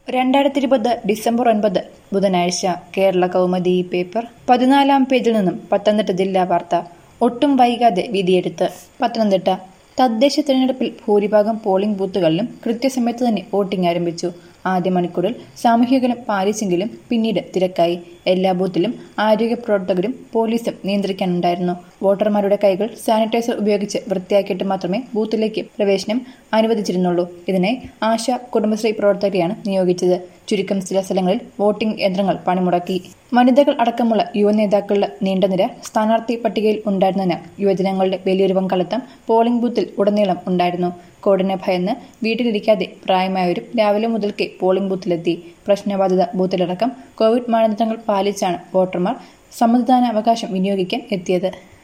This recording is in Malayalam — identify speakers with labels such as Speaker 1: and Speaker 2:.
Speaker 1: രണ്ടായിരത്തി ഇരുപത് ഡിസംബർ ഒൻപത് ബുധനാഴ്ച കേരള കൗമുദി പേപ്പർ പതിനാലാം പേജിൽ നിന്നും പത്തനംതിട്ട ജില്ലാ വാർത്ത ഒട്ടും വൈകാതെ വിധിയെടുത്ത് പത്തനംതിട്ട തദ്ദേശ തിരഞ്ഞെടുപ്പിൽ ഭൂരിഭാഗം പോളിംഗ് ബൂത്തുകളിലും കൃത്യസമയത്ത് തന്നെ വോട്ടിംഗ് ആരംഭിച്ചു ആദ്യ മണിക്കൂറിൽ സാമൂഹികലം പാലിച്ചെങ്കിലും പിന്നീട് തിരക്കായി എല്ലാ ബൂത്തിലും ആരോഗ്യ പ്രവർത്തകരും പോലീസും നിയന്ത്രിക്കാനുണ്ടായിരുന്നു വോട്ടർമാരുടെ കൈകൾ സാനിറ്റൈസർ ഉപയോഗിച്ച് വൃത്തിയാക്കിയിട്ട് മാത്രമേ ബൂത്തിലേക്ക് പ്രവേശനം അനുവദിച്ചിരുന്നുള്ളൂ ഇതിനായി ആശ കുടുംബശ്രീ പ്രവർത്തകരെയാണ് നിയോഗിച്ചത് ചുരുക്കം ചില സ്ഥലങ്ങളിൽ വോട്ടിംഗ് യന്ത്രങ്ങൾ പണിമുടക്കി വനിതകൾ അടക്കമുള്ള യുവനേതാക്കളുടെ നീണ്ട നിര സ്ഥാനാർത്ഥി പട്ടികയിൽ ഉണ്ടായിരുന്നതിനാൽ യുവജനങ്ങളുടെ വലിയൊരു പങ്കാളിത്തം പോളിംഗ് ബൂത്തിൽ ഉടനീളം ഉണ്ടായിരുന്നു കോവിഡിനെ ഭയന്ന് വീട്ടിലിരിക്കാതെ പ്രായമായവരും രാവിലെ മുതൽക്കേ പോളിംഗ് ബൂത്തിലെത്തി പ്രശ്നബാധിത ബൂത്തിലടക്കം കോവിഡ് മാനദണ്ഡങ്ങൾ പാലിച്ചാണ് വോട്ടർമാർ സമ്മതിദാനാവകാശം വിനിയോഗിക്കാൻ എത്തിയത്